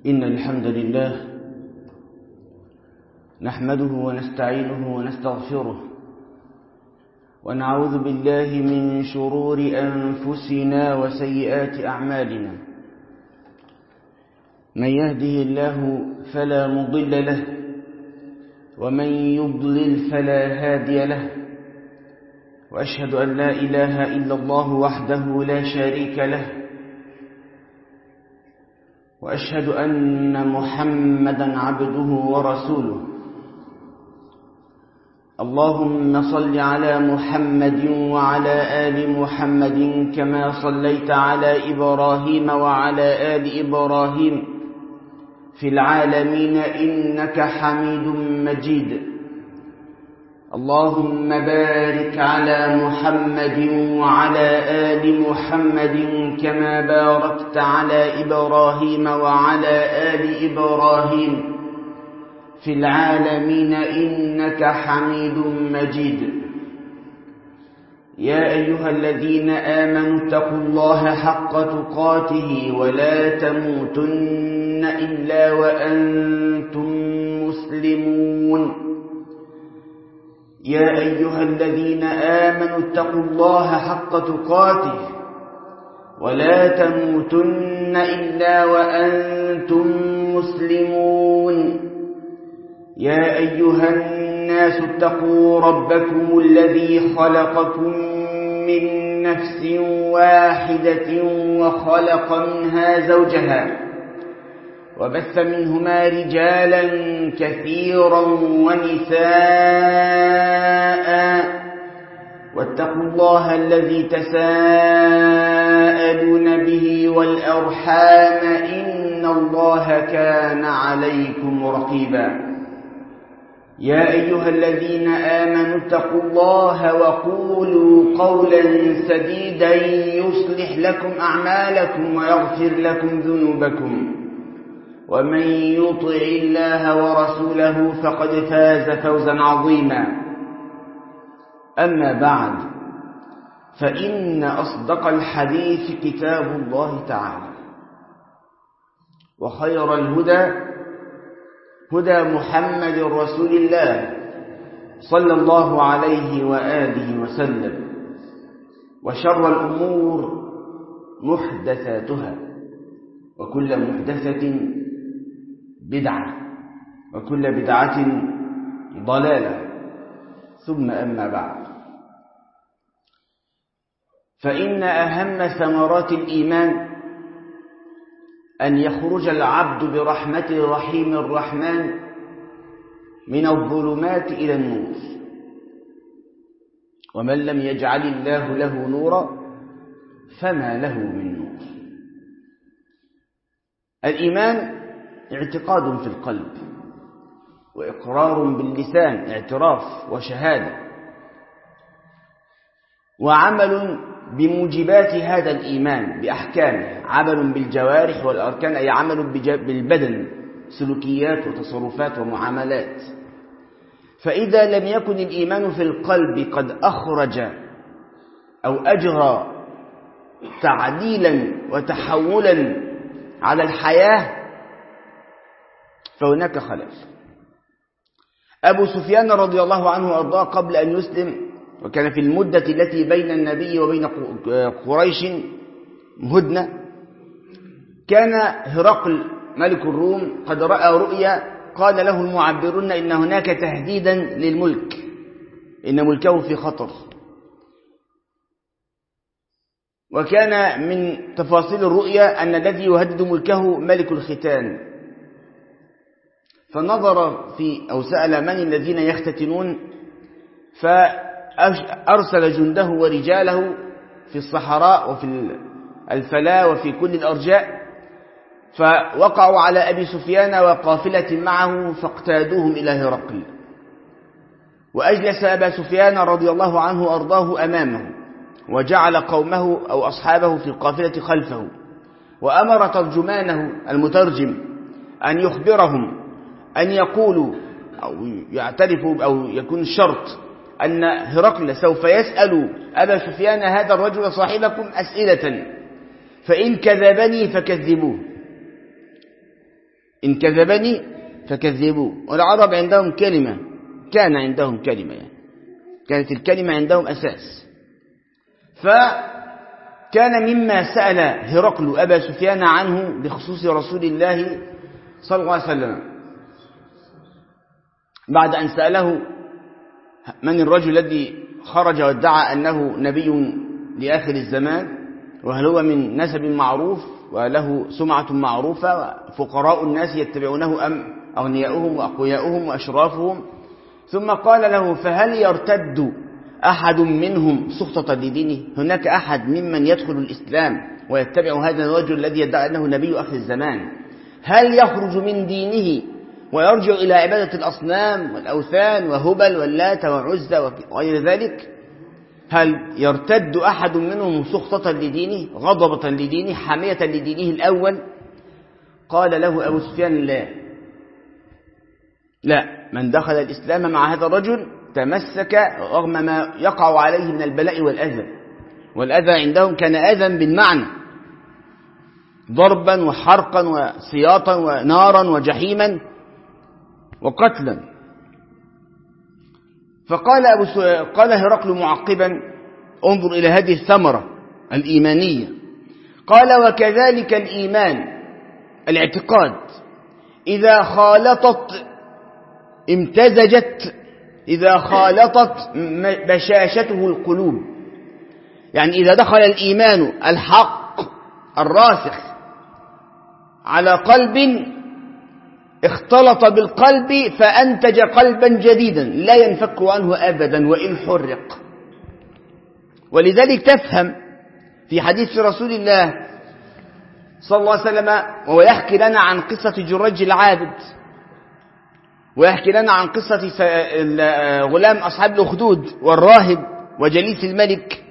إن الحمد لله نحمده ونستعينه ونستغفره ونعوذ بالله من شرور أنفسنا وسيئات أعمالنا من يهده الله فلا مضل له ومن يضلل فلا هادي له وأشهد أن لا إله إلا الله وحده لا شريك له وأشهد أن محمدا عبده ورسوله اللهم صل على محمد وعلى آل محمد كما صليت على إبراهيم وعلى آل إبراهيم في العالمين إنك حميد مجيد اللهم بارك على محمد وعلى آل محمد كما باركت على إبراهيم وعلى آل إبراهيم في العالمين إنك حميد مجيد يا أيها الذين آمنوا اتقوا الله حق تقاته ولا تموتن إلا وأنتم مسلمون يا أيها الذين آمنوا اتقوا الله حق تقاته ولا تموتن إلا وأنتم مسلمون يا أيها الناس اتقوا ربكم الذي خلقكم من نفس واحدة وخلق منها زوجها وبث منهما رجالا كثيرا ونساء واتقوا الله الذي تساءلون به والأرحام إن الله كان عليكم رقيبا يا أيها الذين آمنوا اتقوا الله وقولوا قولا سديدا يصلح لكم أعمالكم ويغفر لكم ذنوبكم ومن يطع الله ورسوله فقد فاز فوزا عظيما أما بعد فإن أصدق الحديث كتاب الله تعالى وخير الهدى هدى محمد رسول الله صلى الله عليه وآله وسلم وشر الأمور محدثاتها وكل محدثة بدعة وكل بدعة ضلالة ثم أما بعد فإن أهم ثمرات الإيمان أن يخرج العبد برحمة الرحيم الرحمن من الظلمات إلى النور ومن لم يجعل الله له نورا فما له من نور الإيمان اعتقاد في القلب وإقرار باللسان اعتراف وشهادة وعمل بموجبات هذا الإيمان بأحكامه عمل بالجوارح والأركان أي عمل بالبدن سلوكيات وتصرفات ومعاملات فإذا لم يكن الإيمان في القلب قد أخرج أو أجرى تعديلا وتحولا على الحياة فهناك خلل أبو سفيان رضي الله عنه وأرضاه قبل أن يسلم وكان في المدة التي بين النبي وبين قريش هدنة كان هرقل ملك الروم قد رأى رؤيا قال له المعبرون إن هناك تهديدا للملك إن ملكه في خطر وكان من تفاصيل الرؤيا أن الذي يهدد ملكه ملك الختان فنظر في أو سأل من الذين يختتنون فأرسل جنده ورجاله في الصحراء وفي الفلاة وفي كل الأرجاء فوقعوا على أبي سفيان وقافلة معه فاقتادوهم إلى هرقل وأجلس أبا سفيان رضي الله عنه وأرضاه أمامه وجعل قومه أو أصحابه في القافلة خلفه وأمر ترجمانه المترجم أن يخبرهم أن يقولوا أو يعترفوا أو يكون شرط أن هرقل سوف يسأل أبا سفيان هذا الرجل صاحبكم أسئلة فإن كذبني فكذبوه إن كذبني فكذبوه والعرب عندهم كلمة كان عندهم كلمة يعني كانت الكلمة عندهم أساس فكان مما سأل هرقل أبا سفيان عنه بخصوص رسول الله صلى الله عليه وسلم بعد أن سأله من الرجل الذي خرج وادعى أنه نبي لآخر الزمان وهل هو من نسب معروف وله سمعة معروفة فقراء الناس يتبعونه أم أغنياؤهم وأقوياؤهم وأشرافهم ثم قال له فهل يرتد أحد منهم سخطة لدينه هناك أحد ممن يدخل الإسلام ويتبع هذا الرجل الذي يدعي أنه نبي آخر الزمان هل يخرج من دينه ويرجع إلى عبادة الأصنام والأوثان وهبل واللات وعزة وغير ذلك هل يرتد أحد منهم سخطة لدينه غضبة لدينه حامية لدينه الأول قال له أبو سفيان لا لا من دخل الإسلام مع هذا الرجل تمسك رغم ما يقع عليه من البلاء والأذى والأذى عندهم كان أذى بالمعنى ضربا وحرقا وسياطا ونارا وجحيما وقتلا فقال أبو س... قال هرقل معقبا انظر إلى هذه الثمرة الإيمانية قال وكذلك الإيمان الاعتقاد إذا خالطت امتزجت إذا خالطت بشاشته القلوب يعني إذا دخل الإيمان الحق الراسخ على قلب اختلط بالقلب فأنتج قلبا جديدا لا ينفك عنه أبدا وإن حرق ولذلك تفهم في حديث رسول الله صلى الله عليه وسلم وهو يحكي لنا عن قصة جرج العابد ويحكي لنا عن قصة غلام أصحاب الأخدود والراهب وجليس الملك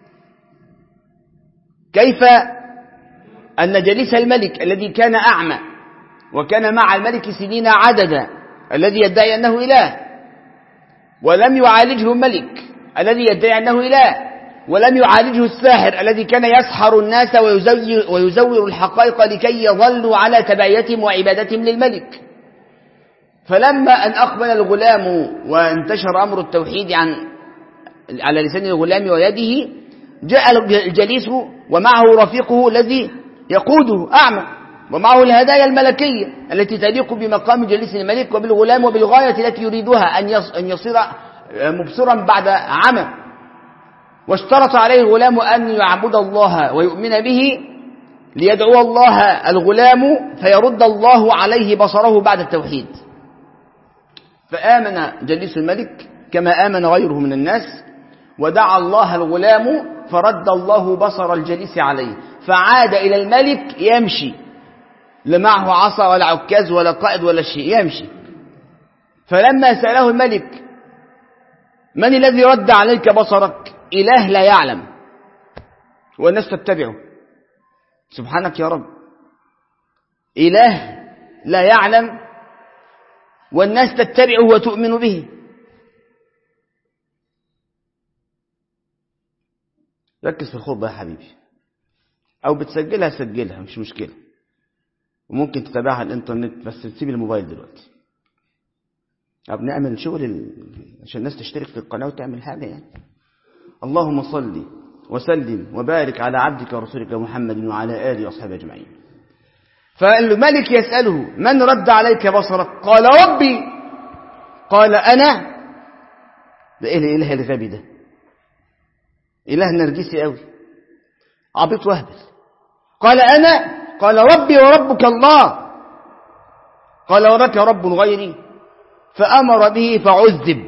كيف أن جليس الملك الذي كان أعمى وكان مع الملك سنين عددا الذي يدعي أنه إله ولم يعالجه الملك الذي يدعي أنه إله ولم يعالجه الساحر الذي كان يسحر الناس ويزور, ويزور الحقائق لكي يظلوا على تبعيتهم وعبادتهم للملك فلما أن أقبل الغلام وانتشر أمر التوحيد عن على لسان الغلام ويده جاء الجليس ومعه رفيقه الذي يقوده أعمى ومعه الهدايا الملكية التي تليق بمقام جليس الملك وبالغلام وبالغاية التي يريدها أن يصير مبصرا بعد عمى واشترط عليه الغلام أن يعبد الله ويؤمن به ليدعو الله الغلام فيرد الله عليه بصره بعد التوحيد فآمن جليس الملك كما آمن غيره من الناس ودعا الله الغلام فرد الله بصر الجليس عليه فعاد إلى الملك يمشي لا معه عصا ولا عكاز ولا قائد ولا شيء يمشي فلما سأله الملك من الذي رد عليك بصرك إله لا يعلم والناس تتبعه سبحانك يا رب إله لا يعلم والناس تتبعه وتؤمن به ركز في الخطبة يا حبيبي أو بتسجلها سجلها مش مشكلة وممكن تتابعها على الانترنت بس تسيب الموبايل دلوقتي أو بنعمل شغل ال... عشان الناس تشترك في القناة وتعمل حاجة يعني اللهم صل وسلم وبارك على عبدك ورسولك محمد وعلى آله وأصحابه أجمعين فالملك يسأله من رد عليك بصرك قال ربي قال أنا ده إيه الإله الغبي ده إله نرجسي قوي عبيط وهبل قال أنا قال ربي وربك الله قال ولك رب غيري فأمر به فعذب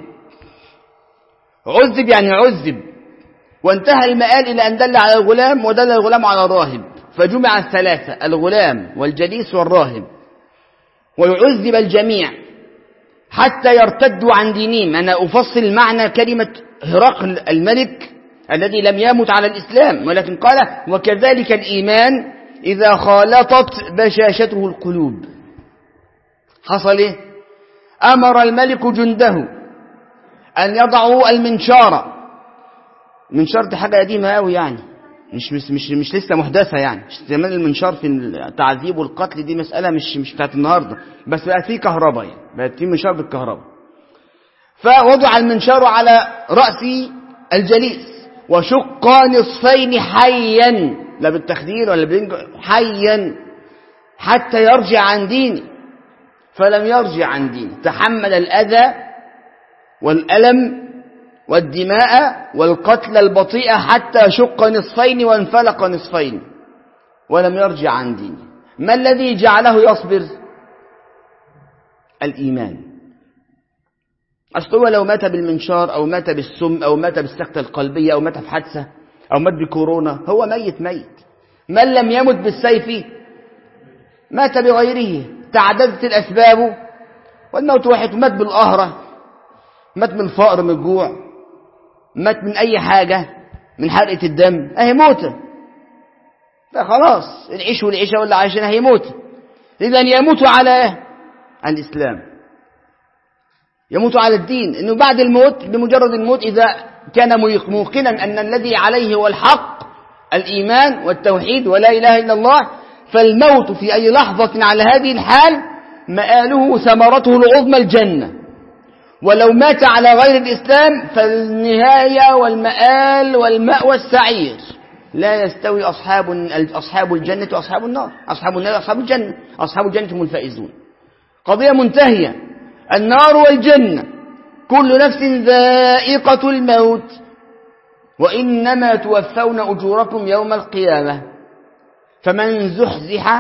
عذب يعني عذب وانتهى المآل إلى أن دل على الغلام ودل الغلام على الراهب فجمع الثلاثة الغلام والجليس والراهب ويعذب الجميع حتى يرتدوا عن دينهم أنا أفصل معنى كلمة هرقل الملك الذي لم يمت على الإسلام ولكن قال وكذلك الإيمان إذا خالطت بشاشته القلوب حصل إيه؟ أمر الملك جنده أن يضعوا المنشار المنشار دي حاجة قديمة أوي يعني مش مش مش, مش لسه محدثة يعني استعمال المنشار في التعذيب والقتل دي مسألة مش مش بتاعت النهاردة بس بقى في كهرباء يعني بقى في منشار بالكهرباء فوضع المنشار على رأس الجليس وشق نصفين حيا لا بالتخدير ولا بالإنج... حيا حتى يرجع عن دينه فلم يرجع عن دينه تحمل الأذى والألم والدماء والقتل البطيء حتى شق نصفين وانفلق نصفين ولم يرجع عن دينه ما الذي جعله يصبر الإيمان أصل هو لو مات بالمنشار أو مات بالسم أو مات بالسكتة القلبية أو مات في حادثة أو مات بكورونا هو ميت ميت من لم يمت بالسيف مات بغيره تعددت الأسباب والموت واحد مات بالقهرة مات من الفقر من الجوع مات من أي حاجة من حرقة الدم أهي موتة فخلاص العيش والعيشة ولا عايشين أهي موتة إذا يموت على الإسلام يموت على الدين إنه بعد الموت بمجرد الموت إذا كان موقنا أن الذي عليه هو الحق الإيمان والتوحيد ولا إله إلا الله فالموت في أي لحظة على هذه الحال مآله ثمرته العظمى الجنة ولو مات على غير الإسلام فالنهاية والمآل والمأوى السعير لا يستوي أصحاب أصحاب الجنة وأصحاب النار أصحاب النار أصحاب الجنة أصحاب الجنة هم الفائزون قضية منتهية النار والجنة كل نفس ذائقة الموت وإنما توفون أجوركم يوم القيامة فمن زحزح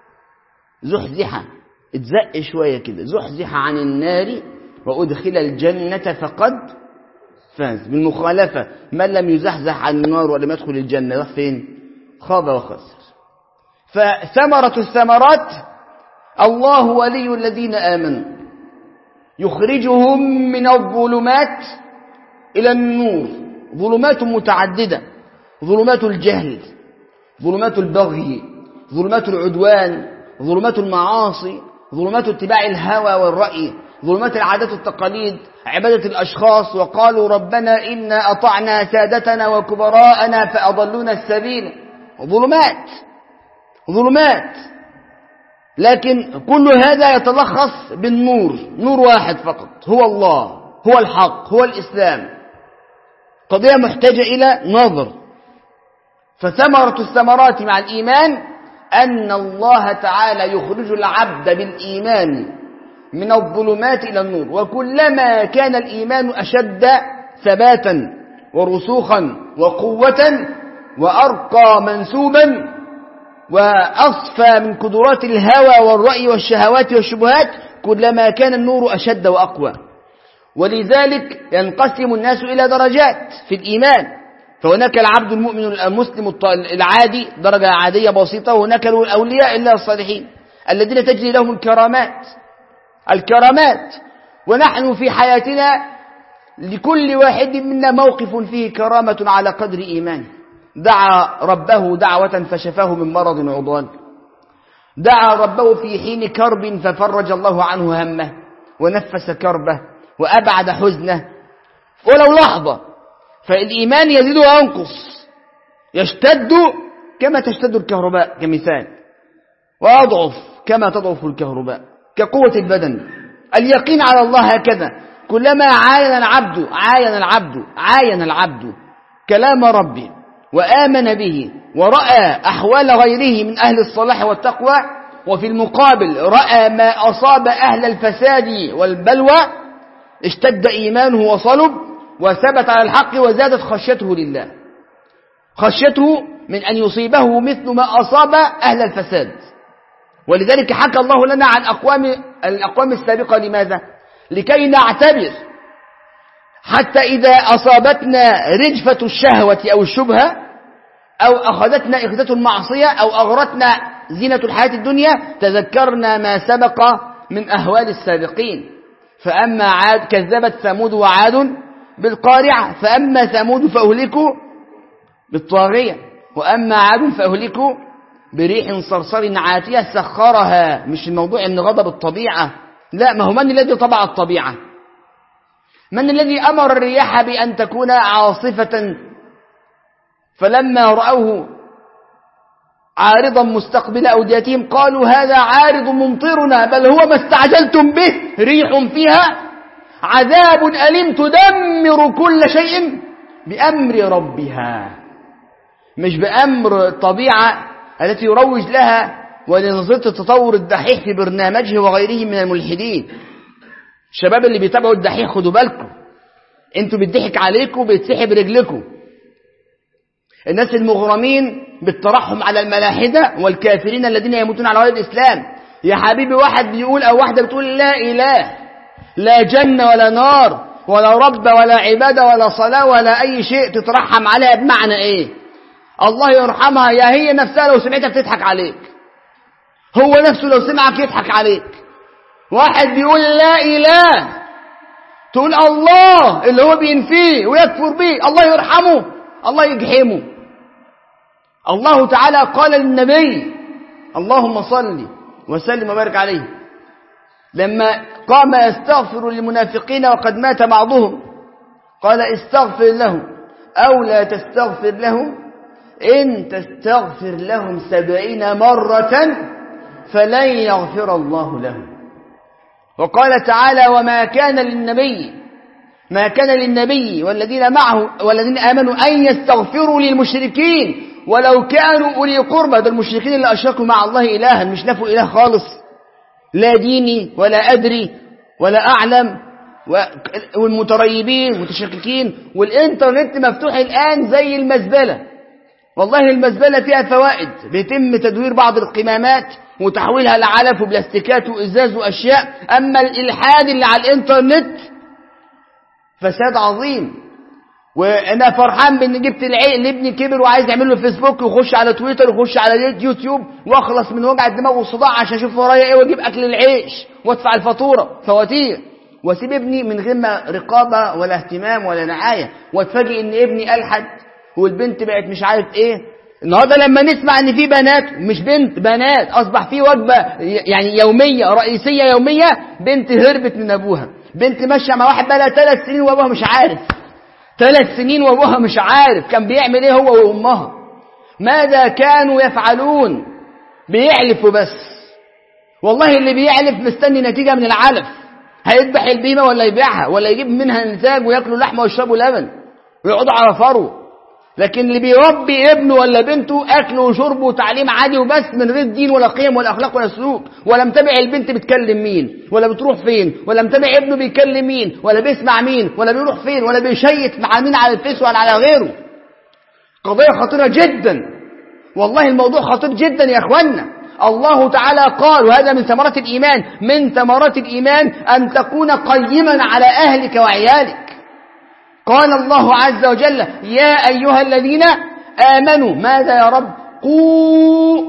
زحزح اتزق شوية كده زحزح عن النار وأدخل الجنة فقد فاز بالمخالفة من لم يزحزح عن النار ولم يدخل الجنة راح فين خاب وخسر فثمرة الثمرات الله ولي الذين آمنوا يخرجهم من الظلمات إلى النور ظلمات متعددة ظلمات الجهل ظلمات البغي ظلمات العدوان ظلمات المعاصي ظلمات اتباع الهوى والرأي ظلمات العادات والتقاليد عبادة الأشخاص وقالوا ربنا إنا أطعنا سادتنا وكبراءنا فأضلونا السبيل ظلمات ظلمات لكن كل هذا يتلخص بالنور نور واحد فقط هو الله هو الحق هو الإسلام قضية محتاجة إلى نظر فثمرة الثمرات مع الإيمان أن الله تعالى يخرج العبد بالإيمان من الظلمات إلى النور وكلما كان الإيمان أشد ثباتا ورسوخا وقوة وأرقى منسوبا وأصفى من قدرات الهوى والرأي والشهوات والشبهات كلما كان النور أشد وأقوى ولذلك ينقسم الناس إلى درجات في الإيمان فهناك العبد المؤمن المسلم العادي درجة عادية بسيطة وهناك الأولياء إلا الصالحين الذين تجري لهم الكرامات الكرامات ونحن في حياتنا لكل واحد منا موقف فيه كرامة على قدر إيمانه دعا ربه دعوة فشفاه من مرض عضال دعا ربه في حين كرب ففرج الله عنه همه ونفس كربه وأبعد حزنه ولو لحظة فالإيمان يزيد وينقص يشتد كما تشتد الكهرباء كمثال ويضعف كما تضعف الكهرباء كقوة البدن اليقين على الله هكذا كلما عاين العبد عاين العبد عاين العبد كلام ربه وآمن به ورأى أحوال غيره من أهل الصلاح والتقوى وفي المقابل رأى ما أصاب أهل الفساد والبلوى اشتد إيمانه وصلب وثبت على الحق وزادت خشيته لله خشيته من أن يصيبه مثل ما أصاب أهل الفساد ولذلك حكى الله لنا عن أقوام الأقوام السابقة لماذا؟ لكي نعتبر حتى إذا أصابتنا رجفة الشهوة أو الشبهة أو أخذتنا إخذة المعصية أو أغرتنا زينة الحياة الدنيا تذكرنا ما سبق من أهوال السابقين فأما عاد كذبت ثمود وعاد بالقارعة فأما ثمود فأهلكوا بالطاغية وأما عاد فأهلكوا بريح صرصر عاتية سخرها مش الموضوع ان غضب الطبيعة لا ما هو من الذي طبع الطبيعة من الذي أمر الرياح بأن تكون عاصفة فلما رأوه عارضا مستقبل أوديتهم قالوا هذا عارض ممطرنا بل هو ما استعجلتم به ريح فيها عذاب أليم تدمر كل شيء بأمر ربها مش بأمر الطبيعة التي يروج لها ولنظرة التطور الدحيح في برنامجه وغيره من الملحدين الشباب اللي بيتابعوا الدحيح خدوا بالكم انتوا بيضحك عليكم بيتسحب رجلكم الناس المغرمين بالترحم على الملاحدة والكافرين الذين يموتون على غير الإسلام يا حبيبي واحد بيقول أو واحدة بتقول لا إله لا جنة ولا نار ولا رب ولا عبادة ولا صلاة ولا أي شيء تترحم عليها بمعنى إيه الله يرحمها يا هي نفسها لو سمعتها بتضحك عليك هو نفسه لو سمعك يضحك عليك واحد بيقول لا إله تقول الله اللي هو بينفيه ويكفر به الله يرحمه الله يجحمه الله تعالى قال للنبي اللهم صل وسلم وبارك عليه لما قام يستغفر للمنافقين وقد مات بعضهم قال استغفر لهم أو لا تستغفر لهم إن تستغفر لهم سبعين مرة فلن يغفر الله لهم وقال تعالى وما كان للنبي ما كان للنبي والذين معه والذين آمنوا أن يستغفروا للمشركين ولو كانوا أولي قربى ده المشركين اللي أشركوا مع الله إلها مش نفوا إله خالص لا ديني ولا أدري ولا أعلم والمتريبين متشككين والإنترنت مفتوح الآن زي المزبلة والله المزبلة فيها فوائد بيتم تدوير بعض القمامات وتحويلها لعلف وبلاستيكات وإزاز وأشياء أما الإلحاد اللي على الإنترنت فساد عظيم وانا فرحان بان جبت العيل لابني كبر وعايز يعمل له فيسبوك ويخش على تويتر ويخش على يوتيوب واخلص من وجع الدماغ والصداع عشان اشوف ورايا ايه واجيب اكل العيش وادفع الفاتوره فواتير واسيب ابني من غير ما رقابه ولا اهتمام ولا رعايه واتفاجئ ان ابني الحد والبنت بقت مش عارف ايه النهارده لما نسمع ان في بنات مش بنت بنات اصبح في وجبه يعني يوميه رئيسيه يوميه بنت هربت من ابوها بنت ماشيه مع واحد بقى ثلاث سنين وابوها مش عارف ثلاث سنين وابوها مش عارف كان بيعمل ايه هو وامها ماذا كانوا يفعلون بيعلفوا بس والله اللي بيعلف مستني نتيجة من العلف هيذبح البيمة ولا يبيعها ولا يجيب منها انتاج وياكلوا لحمة ويشربوا لبن ويقعدوا على فروه لكن اللي بيربي ابنه ولا بنته اكل وشرب وتعليم عادي وبس من غير دين ولا قيم ولا اخلاق ولا سلوك ولا متابع البنت بتكلم مين ولا بتروح فين ولا متابع ابنه بيكلم مين ولا بيسمع مين ولا بيروح فين ولا بيشيت مع مين على الفيس ولا على غيره قضية خطيرة جدا والله الموضوع خطير جدا يا اخوانا الله تعالى قال وهذا من ثمرات الإيمان من ثمرات الإيمان أن تكون قيما على أهلك وعيالك قال الله عز وجل يا أيها الذين آمنوا ماذا يا رب قوا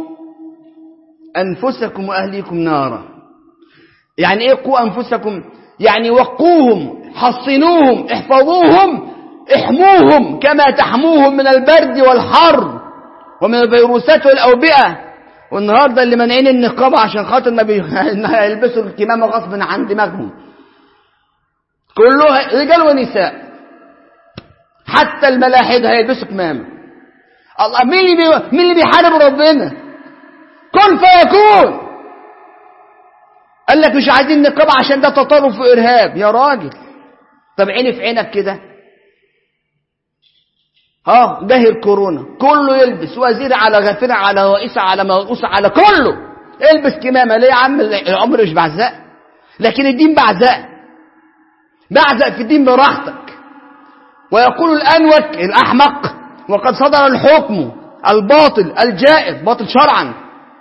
أنفسكم وأهليكم نارا يعني إيه قوا أنفسكم يعني وقوهم حصنوهم احفظوهم احموهم كما تحموهم من البرد والحر ومن الفيروسات والأوبئة والنهاردة اللي منعين النقاب عشان خاطر ما يلبسوا الكمامة غصبا عن دماغهم كله رجال ونساء حتى الملاحد هيلبسوا كمامة الله مين اللي بي... مين اللي بيحارب ربنا كن فيكون قال لك مش عايزين نقاب عشان ده تطرف وارهاب يا راجل طب عيني في عينك كده ها جه الكورونا كله يلبس وزير على غفير على رئيس على مرؤوس على كله البس كمامه ليه يا عم العمر مش بعزاء لكن الدين بعزاء بعزق في الدين براحتك ويقول الأنوك الأحمق وقد صدر الحكم الباطل الجائز باطل شرعا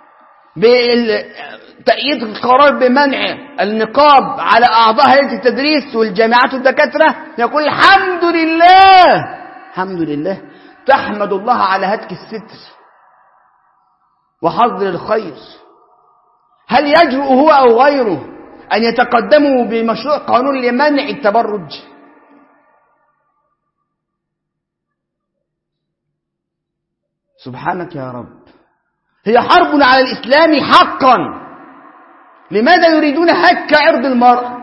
بتأييد القرار بمنع النقاب على أعضاء هيئة التدريس والجامعات والدكاترة يقول الحمد لله الحمد لله تحمد الله على هتك الستر وحظر الخير هل يجرؤ هو أو غيره أن يتقدموا بمشروع قانون لمنع التبرج سبحانك يا رب هي حرب على الإسلام حقا لماذا يريدون هك عرض المرأة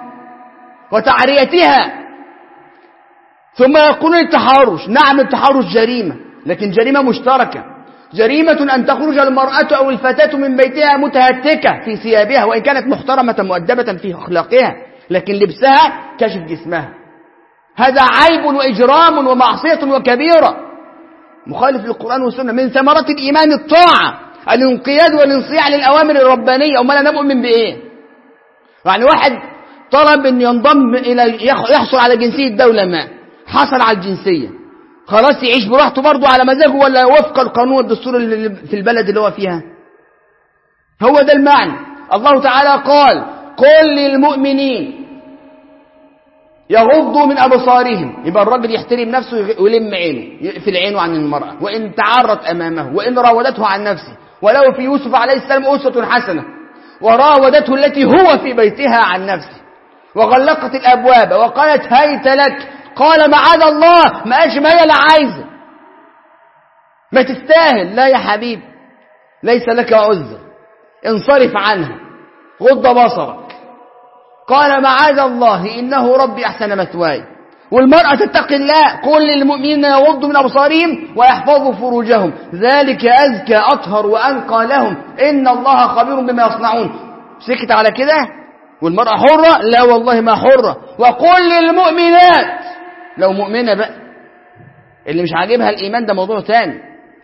وتعريتها ثم يقولون التحرش نعم التحرش جريمة لكن جريمة مشتركة جريمة أن تخرج المرأة أو الفتاة من بيتها متهتكة في ثيابها وإن كانت محترمة مؤدبة في أخلاقها لكن لبسها كشف جسمها هذا عيب وإجرام ومعصية وكبيرة مخالف للقرآن والسنة من ثمرات الإيمان الطاعة الانقياد والانصياع للأوامر الربانية أمال أنا مؤمن بإيه يعني واحد طلب أن ينضم إلى يحصل على جنسية دولة ما حصل على الجنسية خلاص يعيش براحته برضه على مزاجه ولا وفق القانون والدستور اللي في البلد اللي هو فيها هو ده المعنى الله تعالى قال قل للمؤمنين يغضوا من أبصارهم يبقى الراجل يحترم نفسه ويلم عينه يقفل عينه عن المرأة وإن تعرت أمامه وإن راودته عن نفسه ولو في يوسف عليه السلام أسوة حسنة وراودته التي هو في بيتها عن نفسه وغلقت الأبواب وقالت هيت لك قال معاذ الله ما قالش ما هي لا عايزة ما تستاهل لا يا حبيب ليس لك عذر انصرف عنها غض بصرك قال معاذ الله إنه ربي أحسن مثواي والمرأة تتقي الله قل للمؤمنين يغضوا من أبصارهم ويحفظوا فروجهم ذلك أزكى أطهر وأنقى لهم إن الله خبير بما يصنعون سكت على كده والمرأة حرة لا والله ما حرة وقل للمؤمنات لو مؤمنة بقى اللي مش عاجبها الإيمان ده موضوع تاني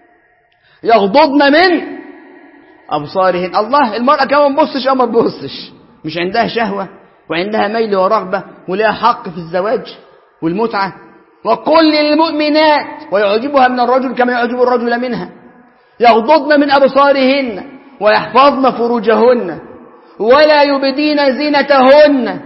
يغضضن من أبصارهن الله المرأة كمان ما تبصش أو ما تبصش مش عندها شهوة وعندها ميل ورغبة ولها حق في الزواج والمتعة وقل للمؤمنات ويعجبها من الرجل كما يعجب الرجل منها يغضضن من أبصارهن ويحفظن فروجهن ولا يبدين زينتهن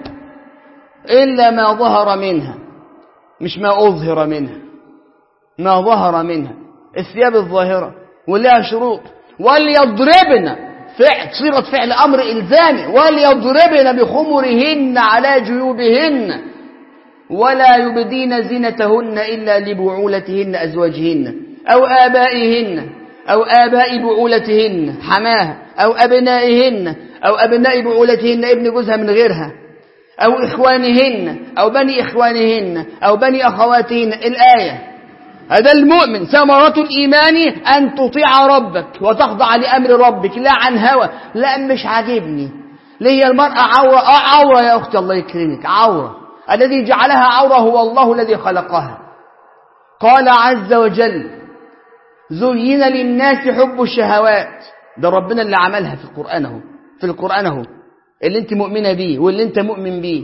إلا ما ظهر منها مش ما أظهر منها ما ظهر منها الثياب الظاهرة ولها شروط وليضربن فعل صيغة فعل أمر إلزامي وليضربن بخمرهن على جيوبهن ولا يبدين زينتهن إلا لبعولتهن أزواجهن أو آبائهن أو آباء بعولتهن حماها أو أبنائهن أو أبناء بعولتهن ابن جوزها من غيرها أو إخوانهن أو بني إخوانهن أو بني أخواتهن الآية هذا المؤمن ثمرة الإيمان أن تطيع ربك وتخضع لأمر ربك لا عن هوى لا مش عاجبني ليه المرأة عورة آه عورة يا أختي الله يكرمك عورة الذي جعلها عورة هو الله الذي خلقها قال عز وجل زين للناس حب الشهوات ده ربنا اللي عملها في القرآن اهو في القرآن اهو اللي انت مؤمنة بيه واللي انت مؤمن بيه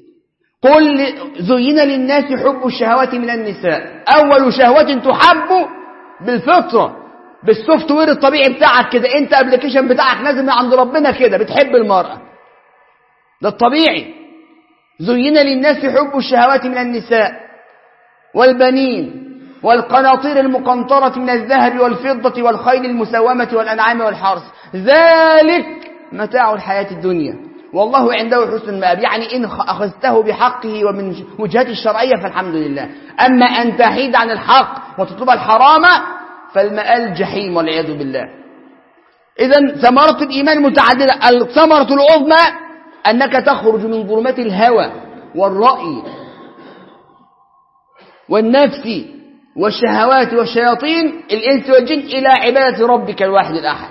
قل زين للناس حب الشهوات من النساء أول شهوة تحب بالفطرة بالسوفت وير الطبيعي بتاعك كده انت ابلكيشن بتاعك نازل من عند ربنا كده بتحب المرأة ده الطبيعي زين للناس حب الشهوات من النساء والبنين والقناطير المقنطرة من الذهب والفضة والخيل المسومة والأنعام والحرث ذلك متاع الحياة الدنيا والله عنده حسن المآب يعني إن أخذته بحقه ومن وجهته الشرعية فالحمد لله أما أن تحيد عن الحق وتطلب الحرام فالمآل جحيم والعياذ بالله إذا ثمرة الإيمان متعددة الثمرة العظمى أنك تخرج من ظلمات الهوى والرأي والنفس والشهوات والشياطين الإنس والجن إلى عبادة ربك الواحد الأحد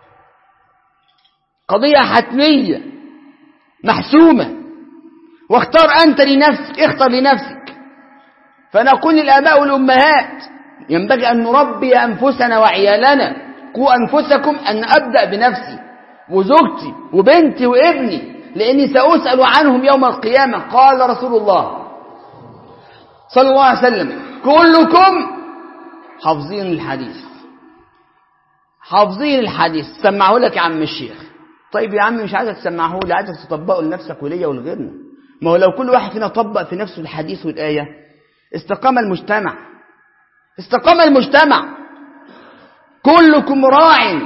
قضية حتمية محسومة واختار أنت لنفسك اختر لنفسك فنقول للآباء والأمهات ينبغي أن نربي أنفسنا وعيالنا قوا أنفسكم أن أبدأ بنفسي وزوجتي وبنتي وابني لأني سأسأل عنهم يوم القيامة قال رسول الله صلى الله عليه وسلم كلكم حافظين الحديث حافظين الحديث سمعه لك يا عم الشيخ طيب يا عم مش عايزك تسمعه لي عايزك تطبقه لنفسك وليا ولغيرنا ما هو لو كل واحد فينا طبق في نفسه الحديث والآية استقام المجتمع استقام المجتمع كلكم راع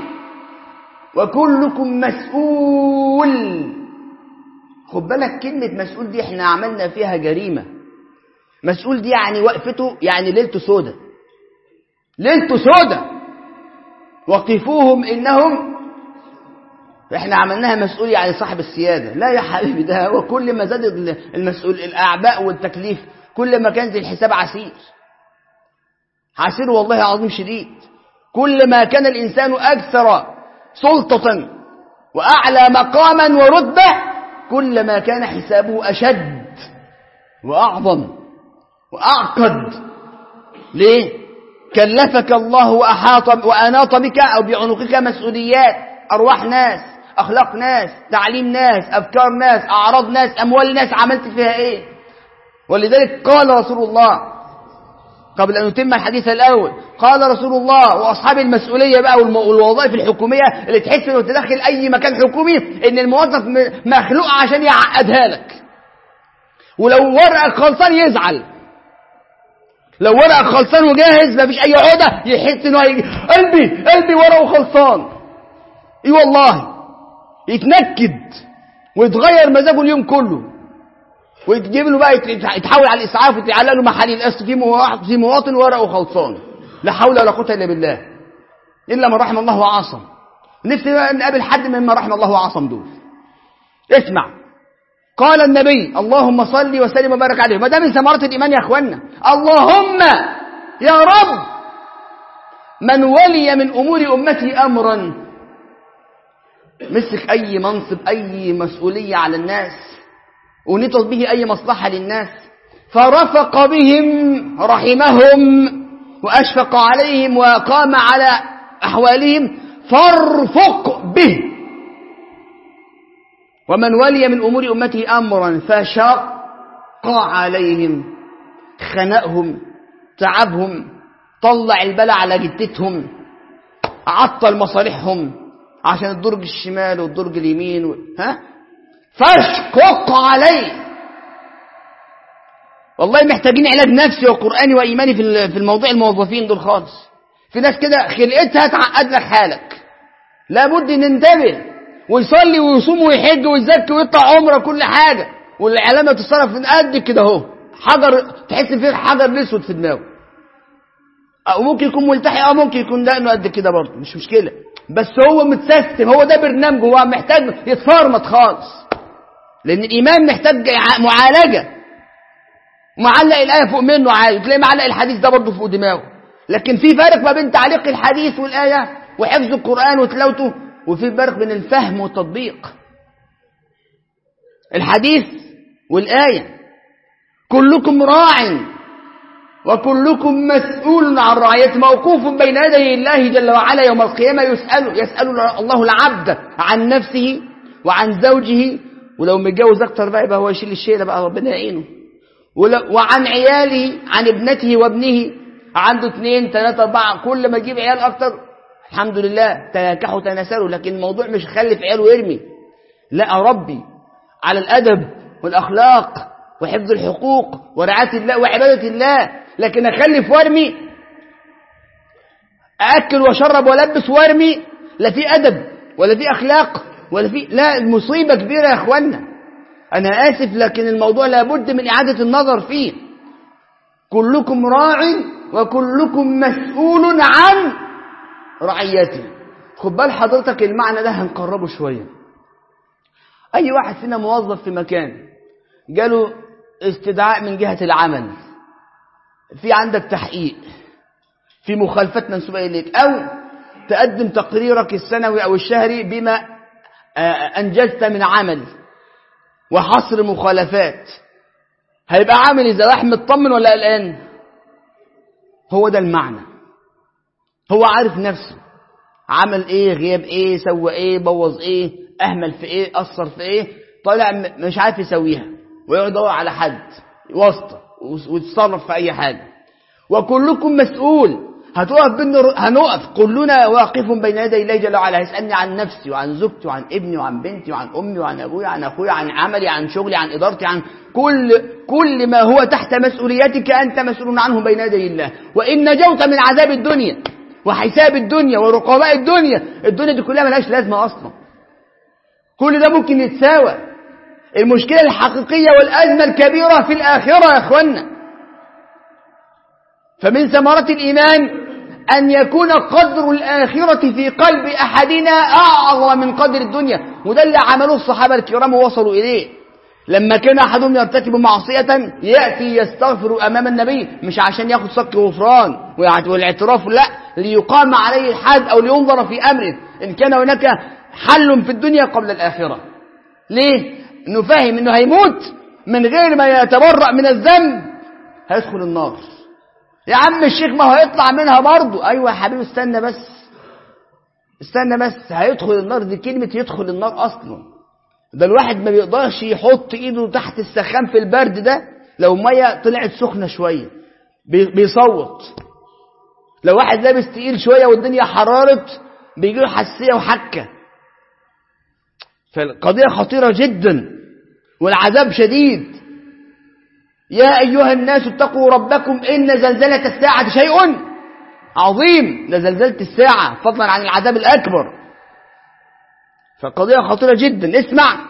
وكلكم مسؤول خد بالك كلمة مسؤول دي احنا عملنا فيها جريمة مسؤول دي يعني وقفته يعني ليلته سودة ليلته سودة وقفوهم إنهم احنا عملناها مسؤول يعني صاحب السيادة لا يا حبيبي ده هو كل ما زاد المسؤول الأعباء والتكليف كل ما كان زي الحساب عسير حاسره والله عظيم شديد كل ما كان الإنسان أكثر سلطة وأعلى مقاما ورتبة كل ما كان حسابه أشد وأعظم وأعقد ليه؟ كلفك الله وأحاط وأناط بك أو بعنقك مسؤوليات أرواح ناس أخلاق ناس تعليم ناس أفكار ناس أعراض ناس أموال ناس عملت فيها إيه ولذلك قال رسول الله قبل أن نتم الحديث الأول قال رسول الله وأصحاب المسؤولية بقى والوظائف الحكومية اللي تحس لو تدخل أي مكان حكومي إن الموظف مخلوق عشان يعقدها لك ولو ورقك خلصان يزعل لو ورقك خلصان وجاهز مفيش أي عقدة يحس إنه هيجي قلبي قلبي ورقه خلصان إيه والله يتنكد ويتغير مزاجه اليوم كله ويتجيب له بقى يتحول على الاسعاف ويتعلق له محاليل اصل في مواطن في مواطن ورقه خلصان لا حول ولا قوه الا بالله الا من رحم الله وعصم نفسي نقابل حد مما رحم الله وعصم دول اسمع قال النبي اللهم صل وسلم وبارك عليه ما ده من ثمرات الايمان يا اخوانا اللهم يا رب من ولي من امور امتي امرا مسك اي منصب اي مسؤوليه على الناس ونطل به أي مصلحة للناس فرفق بهم رحمهم وأشفق عليهم وقام على أحوالهم فارفق به ومن ولي من أمور أمته أمرا فشق عليهم خنقهم تعبهم طلع البلاء على جدتهم عطل مصالحهم عشان الدرج الشمال والدرج اليمين و... ها فاشقق عليه والله محتاجين علاج نفسي وقرآني وإيماني في في الموضوع الموظفين دول خالص في ناس كده خلقتها تعقد لك حالك لابد ننتبه ويصلي ويصوم ويحج ويزكي ويطلع عمره كل حاجة والعلامة تتصرف من قد كده اهو حجر تحس فيه حجر الاسود في دماغه او ممكن يكون ملتحي اه ممكن يكون دقنه قد كده برضه مش مشكله بس هو متسيستم هو ده برنامجه هو محتاج يتفرمط خالص لأن الإيمان محتاج معالجة معلق الآية فوق منه عادي تلاقي معلق الحديث ده برضه فوق دماغه لكن في فرق ما بين تعليق الحديث والآية وحفظ القرآن وتلاوته وفي فرق بين الفهم والتطبيق الحديث والآية كلكم راع وكلكم مسؤول عن رعيته موقوف بين يدي الله جل وعلا يوم القيامة يسأل يسأل الله العبد عن نفسه وعن زوجه ولو متجوز اكتر بقى يبقى هو يشيل الشيله بقى ربنا يعينه وعن عياله عن ابنته وابنه عنده اثنين ثلاثة أربعة كل ما يجيب عيال أكتر الحمد لله تناكحوا تناسلوا لكن الموضوع مش خلف عيال ويرمي لا أربي على الأدب والأخلاق وحفظ الحقوق ورعاية الله وعبادة الله لكن أخلف وارمي أأكل وأشرب وألبس وارمي لا في أدب ولا في أخلاق ولا في لا المصيبة كبيرة يا اخوانا انا اسف لكن الموضوع لابد من اعادة النظر فيه كلكم راع وكلكم مسؤول عن رعيته خد بال حضرتك المعنى ده هنقربه شوية اي واحد فينا موظف في مكان جاله استدعاء من جهة العمل في عندك تحقيق في مخالفات منسوبة إليك أو تقدم تقريرك السنوي أو الشهري بما أنجزت من عمل وحصر مخالفات هيبقى عامل إذا راح مطمن ولا قلقان هو ده المعنى هو عارف نفسه عمل ايه غياب ايه سوى ايه بوظ ايه اهمل في ايه اثر في ايه طالع مش عارف يسويها ويقعد يدور على حد واسطه ويتصرف في اي حاجه وكلكم مسؤول هتقف بينا هنقف كلنا واقف بين يدي الله جل وعلا هيسالني عن نفسي وعن زوجتي وعن ابني وعن بنتي وعن امي وعن ابويا وعن اخويا عن عملي عن شغلي عن ادارتي عن كل كل ما هو تحت مسؤوليتك انت مسؤول عنه بين يدي الله وان نجوت من عذاب الدنيا وحساب الدنيا ورقباء الدنيا الدنيا دي كلها ملهاش لازمه اصلا كل ده ممكن يتساوى المشكله الحقيقيه والازمه الكبيره في الاخره يا اخوانا فمن ثمرة الإيمان أن يكون قدر الآخرة في قلب أحدنا أعظم من قدر الدنيا وده اللي عملوه الصحابة الكرام ووصلوا إليه لما كان أحدهم يرتكب معصية يأتي يستغفر أمام النبي مش عشان ياخد صك غفران والاعتراف لا ليقام عليه الحد أو لينظر في أمره إن كان هناك حل في الدنيا قبل الآخرة ليه؟ إنه فاهم إنه هيموت من غير ما يتبرأ من الذنب هيدخل النار يا عم الشيخ ما هو هيطلع منها برضه أيوة يا حبيبي استنى بس استنى بس هيدخل النار دي كلمة يدخل النار أصلا ده الواحد ما بيقدرش يحط ايده تحت السخان في البرد ده لو ميه طلعت سخنه شويه بيصوت لو واحد لابس تقيل شويه والدنيا حرارت بيجي له حساسيه وحكه فالقضيه خطيره جدا والعذاب شديد يا ايها الناس اتقوا ربكم ان زلزله الساعه شيء عظيم ده زلزله الساعه فضلا عن العذاب الاكبر فالقضية خطيرة جدا اسمع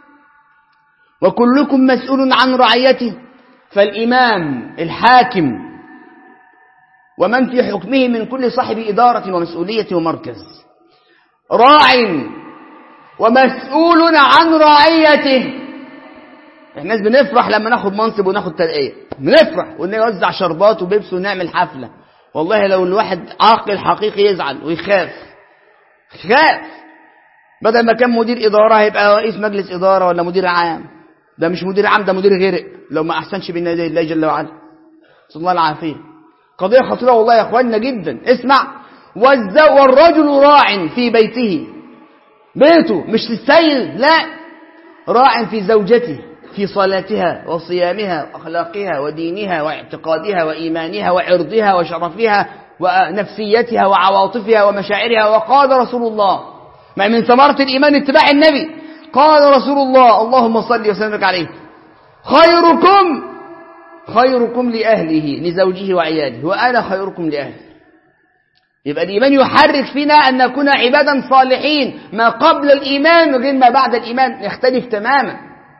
وكلكم مسؤول عن رعيته فالإمام الحاكم ومن في حكمه من كل صاحب إدارة ومسؤولية ومركز راع ومسؤول عن رعيته الناس بنفرح لما ناخد منصب وناخد ترقية بنفرح ونوزع شربات وبيبس ونعمل حفلة والله لو الواحد عاقل حقيقي يزعل ويخاف خاف بدل ما كان مدير إدارة هيبقى رئيس مجلس إدارة ولا مدير عام ده مش مدير عام ده مدير غرق لو ما أحسنش بين يدي الله جل وعلا صلى الله العافية قضية خطيرة والله يا أخواننا جدا اسمع والرجل راع في بيته بيته مش السيد لا راع في زوجته في صلاتها وصيامها وأخلاقها ودينها واعتقادها وإيمانها وعرضها وشرفها ونفسيتها وعواطفها ومشاعرها وقال رسول الله ما من ثمرة الإيمان اتباع النبي قال رسول الله اللهم صل وسلم عليه خيركم خيركم لأهله لزوجه وعياله وأنا خيركم لأهلي يبقى الإيمان يحرك فينا أن نكون عبادا صالحين ما قبل الإيمان غير ما بعد الإيمان يختلف تماما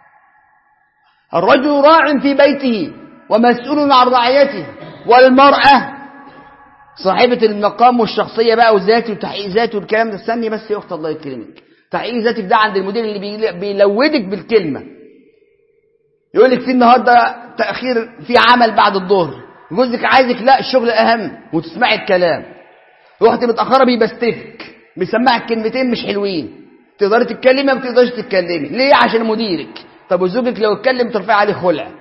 الرجل راع في بيته ومسؤول عن رعيته والمرأة صاحبة المقام والشخصية بقى وذاتي وتحقيق ذاتي والكلام ده استني بس يا أخت الله يكرمك تحقيق ذاتي ده عند المدير اللي بيلودك بالكلمة يقول لك في النهاردة تأخير في عمل بعد الظهر جوزك عايزك لا الشغل أهم وتسمعي الكلام وقت متأخرة بيبستفك بيسمعك كلمتين مش حلوين تقدري تتكلمي ما بتقدرش تتكلمي ليه عشان مديرك طب وزوجك لو اتكلم ترفعي عليه خلع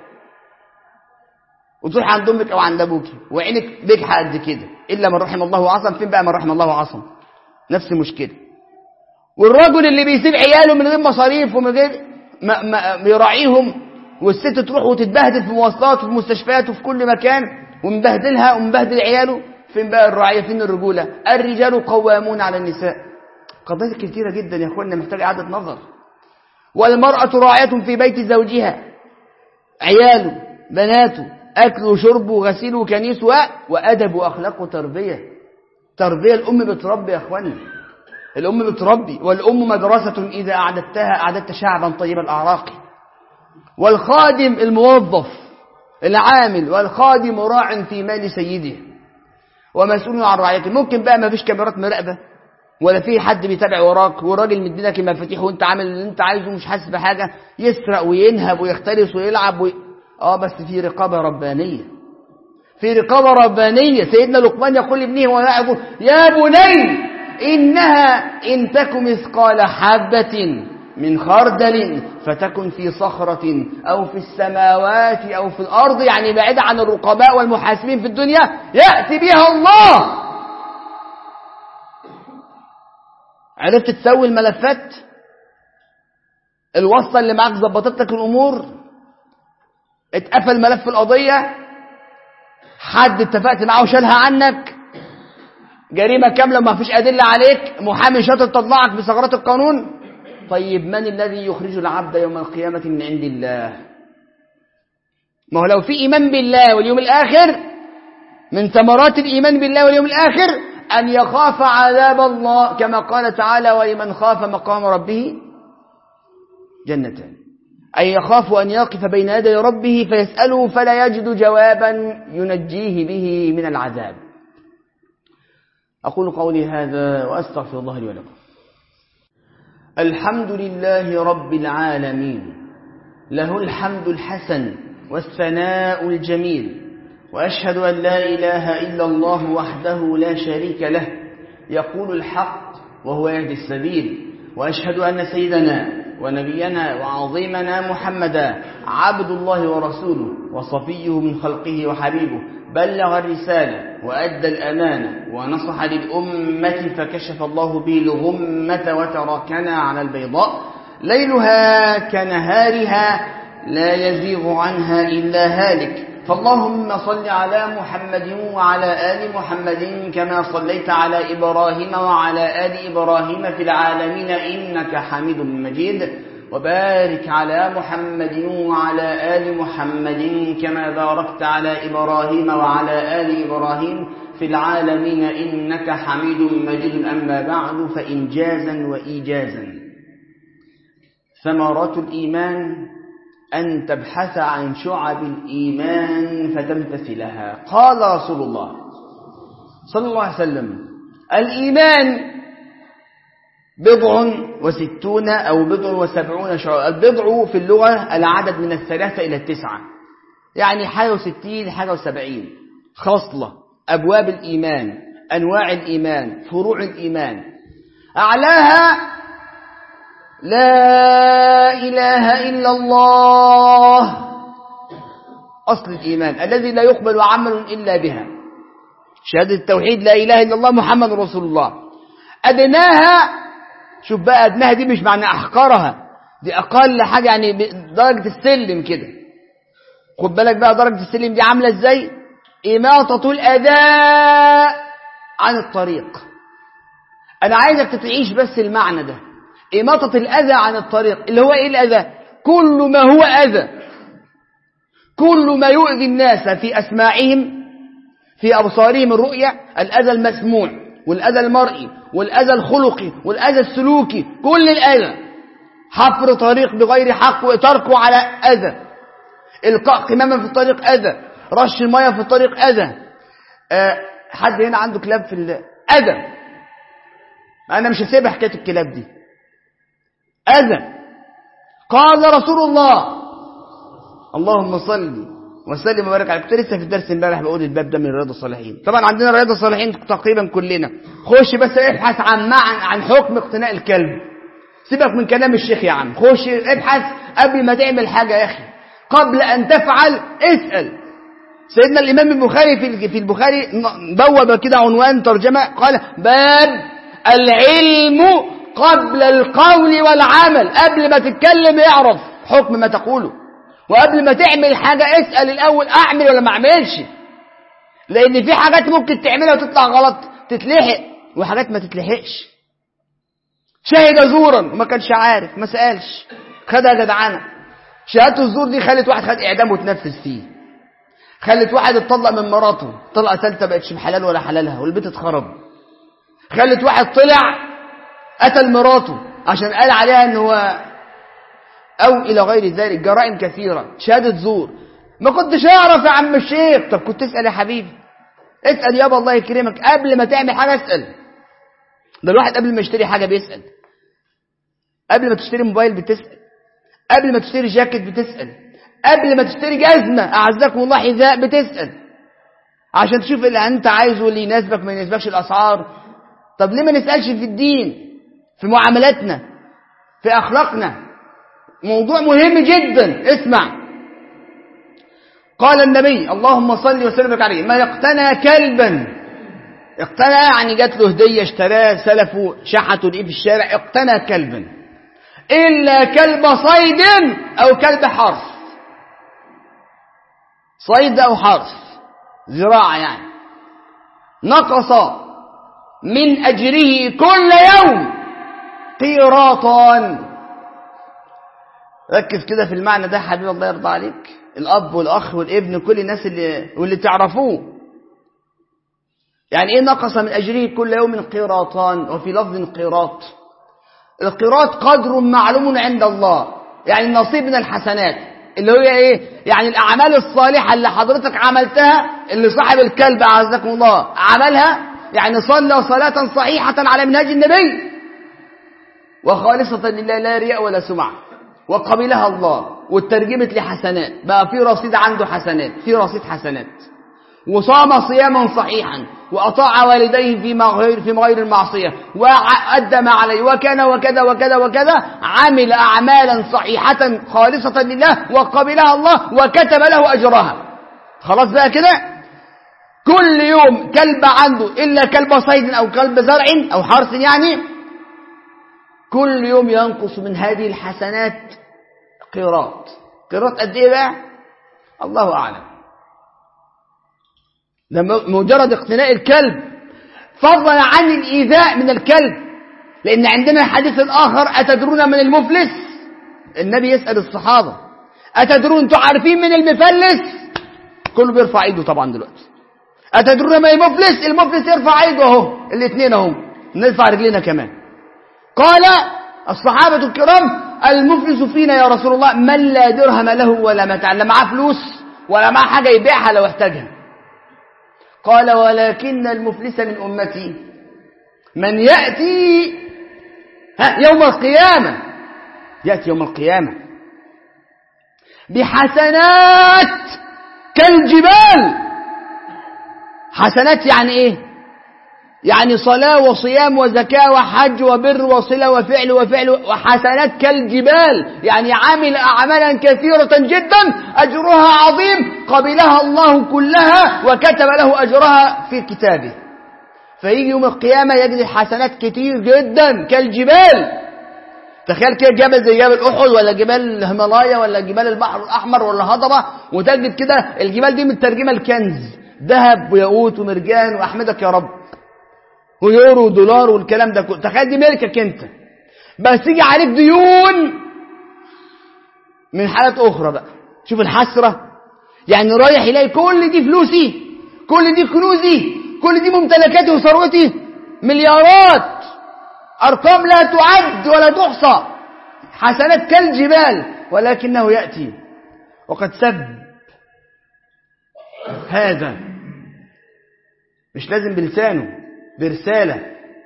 وتروح عند امك او عند ابوك وعينك بجحه قد كده الا من رحم الله وعصم فين بقى من رحم الله وعصم نفس المشكله والرجل اللي بيسيب عياله من غير مصاريف ومن غير ما, ما يراعيهم والست تروح وتتبهدل في مواصلات وفي مستشفيات وفي كل مكان ومبهدلها ومبهدل عياله فين بقى الرعايه فين الرجوله الرجال قوامون على النساء قضايا كثيره جدا يا اخوانا محتاجه اعاده نظر والمراه راعيه في بيت زوجها عياله بناته أكل وشرب وغسيل وكنيس و... وأدب وأخلاق وتربية تربية الأم بتربي يا أخواني الأم بتربي والأم مدرسة إذا أعددتها أعددت شعبا طيب الأعراق والخادم الموظف العامل والخادم راع في مال سيده ومسؤول عن رعيته ممكن بقى ما فيش كاميرات مراقبة ولا في حد بيتابع وراك والراجل مدينك المفاتيح وانت عامل اللي انت عايزه مش حاسس بحاجة يسرق وينهب ويختلس ويلعب وي... اه بس في رقابة ربانية في رقابة ربانية سيدنا لقمان يقول لابنه وهو يقول يا بني إنها إن تك مثقال حبة من خردل فتكن في صخرة أو في السماوات أو في الأرض يعني بعيدة عن الرقباء والمحاسبين في الدنيا يأتي بها الله عرفت تسوي الملفات الوصلة اللي معاك ظبطت لك الأمور اتقفل ملف القضية حد اتفقت معاه وشالها عنك جريمة كاملة ما فيش أدلة عليك محامي شاطر طلعك بثغرات القانون طيب من الذي يخرج العبد يوم القيامة من عند الله ما هو لو في إيمان بالله واليوم الآخر من ثمرات الإيمان بالله واليوم الآخر أن يخاف عذاب الله كما قال تعالى ولمن خاف مقام ربه جنتان أي يخاف أن يقف بين يدي ربه فيسأله فلا يجد جوابا ينجيه به من العذاب أقول قولي هذا وأستغفر الله لي ولكم الحمد لله رب العالمين له الحمد الحسن والثناء الجميل وأشهد أن لا إله إلا الله وحده لا شريك له يقول الحق وهو يهدي السبيل وأشهد أن سيدنا ونبينا وعظيمنا محمدا عبد الله ورسوله وصفيه من خلقه وحبيبه بلغ الرسالة وأدى الأمانة ونصح للأمة فكشف الله به الغمة وتركنا على البيضاء ليلها كنهارها لا يزيغ عنها إلا هالك فاللهم صل على محمد وعلى آل محمد كما صليت على إبراهيم وعلى آل إبراهيم في العالمين إنك حميد مجيد وبارك على محمد وعلى آل محمد كما باركت على إبراهيم وعلى آل إبراهيم في العالمين إنك حميد مجيد أما بعد فإنجازا وإيجازا ثمرات الإيمان أن تبحث عن شعب الإيمان فتمتثلها قال رسول الله صلى الله عليه وسلم الإيمان بضع وستون أو بضع وسبعون شعب البضع في اللغة العدد من الثلاثة إلى التسعة يعني حاجة وستين حاجة وسبعين خصلة أبواب الإيمان أنواع الإيمان فروع الإيمان أعلاها لا إله إلا الله أصل الإيمان الذي لا يقبل عمل إلا بها شهادة التوحيد لا إله إلا الله محمد رسول الله أدناها شوف بقى أدناها دي مش معنى أحقرها دي أقل حاجة يعني درجة السلم كده خد بالك بقى درجة السلم دي عاملة إزاي إماطة الأداء عن الطريق أنا عايزك تعيش بس المعنى ده إماطة الأذى عن الطريق اللي هو إيه الأذى كل ما هو أذى كل ما يؤذي الناس في أسماعهم في أبصارهم الرؤية الأذى المسموع والأذى المرئي والأذى الخلقي والأذى السلوكي كل الأذى حفر طريق بغير حق وتركه على أذى إلقاء قمامة في الطريق أذى رش المية في الطريق أذى أه حد هنا عنده كلاب في الأذى أنا مش هسيبها حكاية الكلاب دي أذى قال رسول الله اللهم صل وسلم وبارك على كنت لسه في الدرس امبارح بقول الباب ده من رياض الصالحين طبعا عندنا رياض الصالحين تقريبا كلنا خش بس ابحث عن معنى عن حكم اقتناء الكلب سيبك من كلام الشيخ يا عم خش ابحث قبل ما تعمل حاجة يا أخي قبل أن تفعل اسأل سيدنا الإمام البخاري في في البخاري بوب كده عنوان ترجمة قال باب العلم قبل القول والعمل قبل ما تتكلم اعرف حكم ما تقوله وقبل ما تعمل حاجة اسأل الأول أعمل ولا ما أعملش لأن في حاجات ممكن تعملها وتطلع غلط تتلحق وحاجات ما تتلحقش شهد زورا وما كانش عارف ما سألش خدها جدعانة شهادته الزور دي خلت واحد خد إعدام وتنفذ فيه خلت واحد اتطلق من مراته طلقة ثالثة بقتش بحلال ولا حلالها والبيت اتخرب خلت واحد طلع قتل مراته عشان قال عليها ان هو او الى غير ذلك جرائم كثيرة شهادة زور ما كنتش اعرف يا عم الشيخ طب كنت اسأل يا حبيبي اسأل يابا الله يكرمك قبل ما تعمل حاجة اسأل ده الواحد قبل ما يشتري حاجة بيسأل قبل ما تشتري موبايل بتسأل قبل ما تشتري جاكيت بتسأل قبل ما تشتري جزمة أعزكم الله حذاء بتسأل عشان تشوف اللي أنت عايزه واللي يناسبك ما يناسبكش الأسعار طب ليه ما نسألش في الدين في معاملاتنا في أخلاقنا موضوع مهم جدا اسمع قال النبي اللهم صل وسلم عليه ما يقتنى كلبا اقتنى يعني جات له هدية اشتراه سلفه شحته لقيه في الشارع اقتنى كلبا إلا كلب صيد أو كلب حرث صيد أو حرث زراعة يعني نقص من أجره كل يوم قيراطان ركز كده في المعنى ده حبيب الله يرضى عليك الأب والأخ والابن كل الناس اللي واللي تعرفوه يعني إيه نقص من أجره كل يوم قيراطان وفي لفظ قيراط القيراط قدر معلوم عند الله يعني النصيب من الحسنات اللي هي ايه يعني الاعمال الصالحه اللي حضرتك عملتها اللي صاحب الكلب اعزكم الله عملها يعني صلى صلاه صحيحه على منهج النبي وخالصه لله لا رياء ولا سمعه وقبلها الله واترجمت لحسنات بقى في رصيد عنده حسنات في رصيد حسنات وصام صياما صحيحا وأطاع والديه في غير في غير المعصية وأدى ما عليه وكان وكذا وكذا وكذا عمل أعمالا صحيحة خالصة لله وقبلها الله وكتب له أجرها خلاص بقى كده كل يوم كلب عنده إلا كلب صيد أو كلب زرع أو حرث يعني كل يوم ينقص من هذه الحسنات قيراط قيراط قد ايه بقى الله اعلم ده مجرد اقتناء الكلب فضلا عن الايذاء من الكلب لان عندنا الحديث الاخر اتدرون من المفلس النبي يسال الصحابه اتدرون انتوا عارفين من المفلس كله بيرفع ايده طبعا دلوقتي اتدرون من المفلس المفلس يرفع ايده اهو الاثنين اهو نرفع رجلنا كمان قال الصحابة الكرام المفلس فينا يا رسول الله من لا درهم له ولا متاع لا معاه فلوس ولا معاه حاجة يبيعها لو احتاجها قال ولكن المفلس من أمتي من يأتي يوم القيامة يأتي يوم القيامة بحسنات كالجبال حسنات يعني ايه يعني صلاة وصيام وزكاة وحج وبر وصلة وفعل وفعل وحسنات كالجبال يعني عمل أعمالا كثيرة جدا أجرها عظيم قبلها الله كلها وكتب له أجرها في كتابه فيجي يوم القيامة يجد حسنات كتير جدا كالجبال تخيل كده جبل زي جبل أحد ولا جبال الهيمالايا ولا جبال البحر الأحمر ولا هضبة وتجد كده الجبال دي مترجمة الكنز ذهب وياقوت ومرجان وأحمدك يا رب ويورو ودولار والكلام ده كله تخيل دي ملكك انت بس يجي عليك ديون من حالات اخرى بقى شوف الحسرة يعني رايح يلاقي كل دي فلوسي كل دي كنوزي كل دي ممتلكاتي وثروتي مليارات ارقام لا تعد ولا تحصى حسنات كالجبال ولكنه يأتي وقد سب هذا مش لازم بلسانه برسالة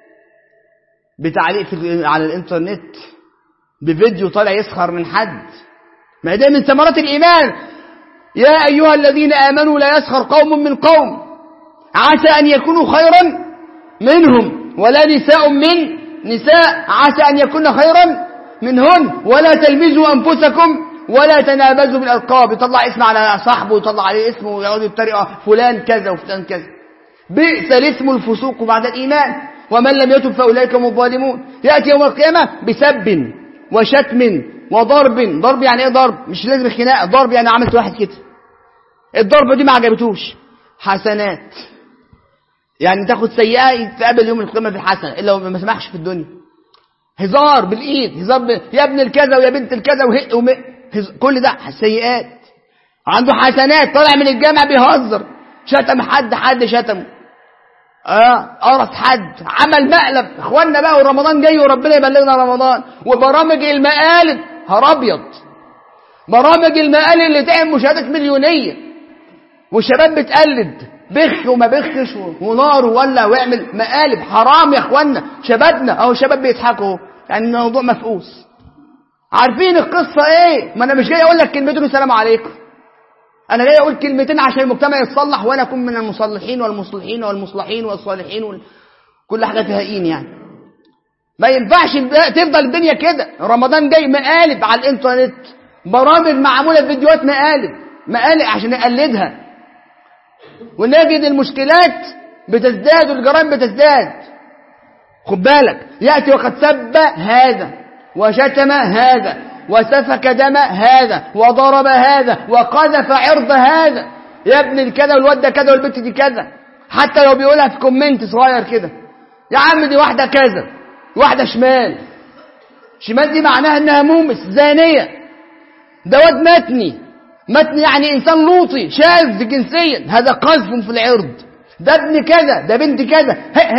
بتعليق في على الانترنت بفيديو طالع يسخر من حد ما ده من ثمرات الإيمان يا أيها الذين آمنوا لا يسخر قوم من قوم عسى أن يكونوا خيرا منهم ولا نساء من نساء عسى أن يكون خيرا منهن ولا تلمزوا أنفسكم ولا تنابزوا بالألقاب يطلع اسم على صاحبه ويطلع عليه اسمه ويقعد يتريق فلان كذا وفلان كذا بئس الاسم الفسوق بعد الإيمان ومن لم يتب فأولئك هم الظالمون يأتي يوم القيامة بسب وشتم وضرب ضرب يعني ايه ضرب مش لازم خناقه ضرب يعني عملت واحد كده الضربة دي ما عجبتوش حسنات يعني تاخد سيئة تقابل يوم القيامة بالحسنة إلا لو ما سمحش في الدنيا هزار بالإيد هزار ب... يا ابن الكذا ويا بنت الكذا وهق وم... هز... كل ده سيئات عنده حسنات طالع من الجامع بيهزر شتم حد حد شتمه اه قرص حد عمل مقلب اخوانا بقى ورمضان جاي وربنا يبلغنا رمضان وبرامج المقالب هر ابيض برامج المقالب اللي تعمل مشاهدات مليونيه والشباب بتقلد بخ وما بخش ونار ولا واعمل مقالب حرام يا اخوانا شبابنا اهو الشباب بيضحكوا يعني الموضوع مفقوس عارفين القصه ايه ما انا مش جاي اقول لك كلمتين السلام عليكم انا جاي اقول كلمتين عشان المجتمع يتصلح وانا اكون من المصلحين والمصلحين والمصلحين والصالحين وال... كل حاجه فيها اين يعني ما ينفعش تفضل الدنيا كده رمضان جاي مقالب على الانترنت برامج معموله فيديوهات مقالب مقالب عشان نقلدها ونجد المشكلات بتزداد والجرائم بتزداد خد بالك ياتي وقد سب هذا وشتم هذا وسفك دم هذا وضرب هذا وقذف عرض هذا يا ابن الكذا والواد ده كذا والبنت دي كذا حتى لو بيقولها في كومنت صغير كده يا عم دي واحدة كذا واحدة شمال شمال دي معناها انها مومس زانية ده واد متني متني يعني انسان لوطي شاذ جنسيا هذا قذف في العرض ده ابن كذا ده بنت كذا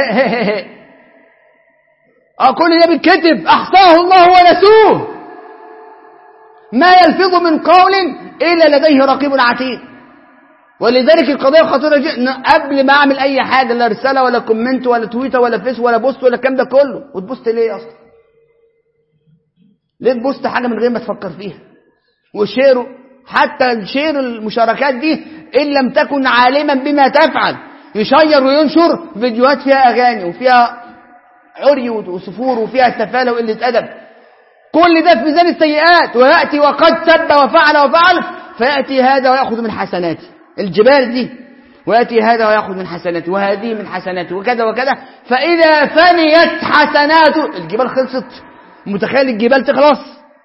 اه كل ده بيتكتب احصاه الله ونسوه ما يلفظ من قول إلا لديه رقيب عتيد ولذلك القضية خطيرة جدا قبل ما أعمل أي حاجة لا رسالة ولا كومنت ولا تويتر ولا فيس ولا بوست ولا الكلام ده كله وتبوست ليه أصلا ليه تبوست حاجة من غير ما تفكر فيها وشيره حتى الشير المشاركات دي إن لم تكن عالما بما تفعل يشير وينشر فيديوهات فيها أغاني وفيها عري وسفور وفيها تفالة وقلة أدب كل ده في ميزان السيئات ويأتي وقد سب وفعل وفعل فيأتي هذا ويأخذ من حسناته الجبال دي ويأتي هذا ويأخذ من حسناته وهذه من حسناته وكذا وكذا فإذا فنيت حسناته الجبال خلصت متخيل الجبال تخلص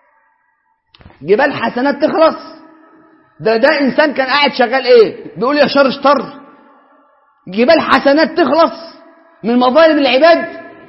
جبال حسنات تخلص ده ده إنسان كان قاعد شغال إيه بيقول يا شر اشتر جبال حسنات تخلص من مظالم العباد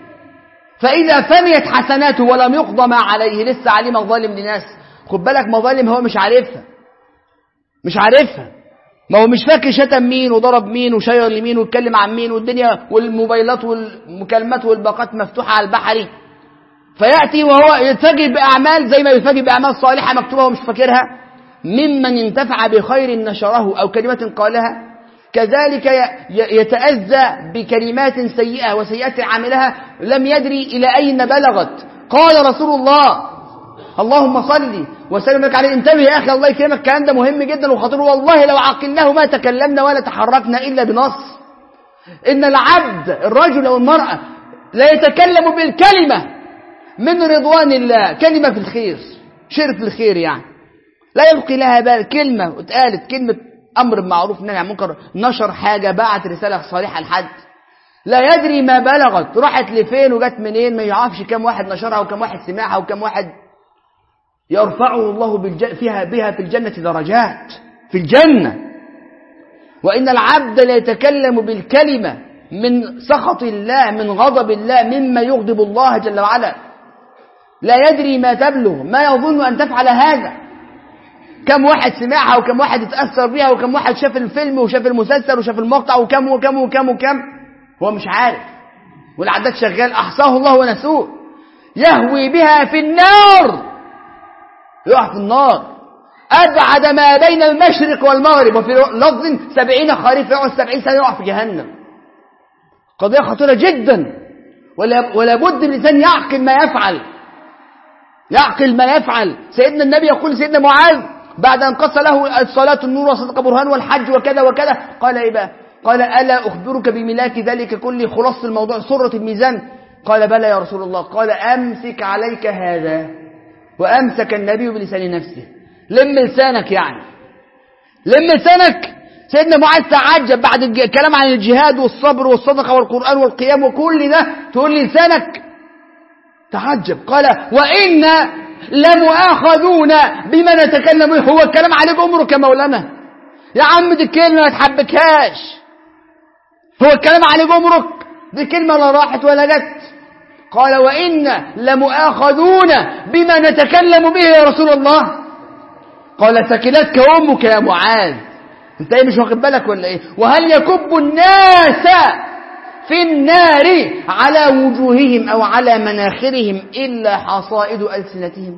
فإذا فنيت حسناته ولم يقضى ما عليه لسه عليه مظالم لناس خد بالك مظالم هو مش عارفها مش عارفها ما هو مش فاكر شتم مين وضرب مين وشير لمين واتكلم عن مين والدنيا والموبايلات والمكالمات والباقات مفتوحة على البحري فيأتي وهو يتفاجئ بأعمال زي ما يتفاجئ بأعمال صالحة مكتوبة ومش فاكرها ممن انتفع بخير نشره أو كلمة قالها كذلك يتأذى بكلمات سيئة وسيئات عاملها لم يدري إلى أين بلغت قال رسول الله اللهم صل وسلم لك عليه انتبه يا أخي الله يكرمك الكلام ده مهم جدا وخطير والله لو عقلناه ما تكلمنا ولا تحركنا إلا بنص إن العبد الرجل أو المرأة لا يتكلم بالكلمة من رضوان الله كلمة في الخير شرف الخير يعني لا يلقي لها بال كلمة واتقالت كلمة أمر بمعروف نهي عن منكر نشر حاجة بعت رسالة صالحة لحد لا يدري ما بلغت راحت لفين وجت منين ما يعرفش كم واحد نشرها وكم واحد سمعها وكم واحد يرفعه الله بالج... فيها بها في الجنة درجات في الجنة وإن العبد لا يتكلم بالكلمة من سخط الله من غضب الله مما يغضب الله جل وعلا لا يدري ما تبلغ ما يظن أن تفعل هذا كم واحد سمعها وكم واحد اتأثر بها وكم واحد شاف الفيلم وشاف المسلسل وشاف المقطع وكم وكم وكم وكم هو مش عارف والعداد شغال أحصاه الله ونسوه يهوي بها في النار يقع في النار أبعد ما بين المشرق والمغرب وفي لفظ سبعين خريف يقعد سبعين سنة يقع في جهنم قضية خطيرة جدا ولا, ولا بد الإنسان يعقل ما يفعل يعقل ما يفعل سيدنا النبي يقول سيدنا معاذ بعد أن قص له الصلاة النور وصدق برهان والحج وكذا وكذا قال إيه بقى قال ألا أخبرك بملاك ذلك كله خلاص الموضوع سرة الميزان قال بلى يا رسول الله قال أمسك عليك هذا وأمسك النبي بلسان نفسه لم لسانك يعني لم لسانك سيدنا معاذ تعجب بعد الكلام عن الجهاد والصبر والصدقة والقرآن والقيام وكل ده تقول لي لسانك تعجب قال وإن لمؤاخذون بما نتكلم به هو الكلام عليك أمرك يا مولانا يا عم دي كلمة ما تحبكهاش هو الكلام عليك أمرك دي كلمة لا راحت ولا جت قال وإن لمؤاخذون بما نتكلم به يا رسول الله قال ثكلتك أمك يا معاذ انت ايه مش واخد بالك ولا ايه وهل يكب الناس في النار على وجوههم أو على مناخرهم إلا حصائد ألسنتهم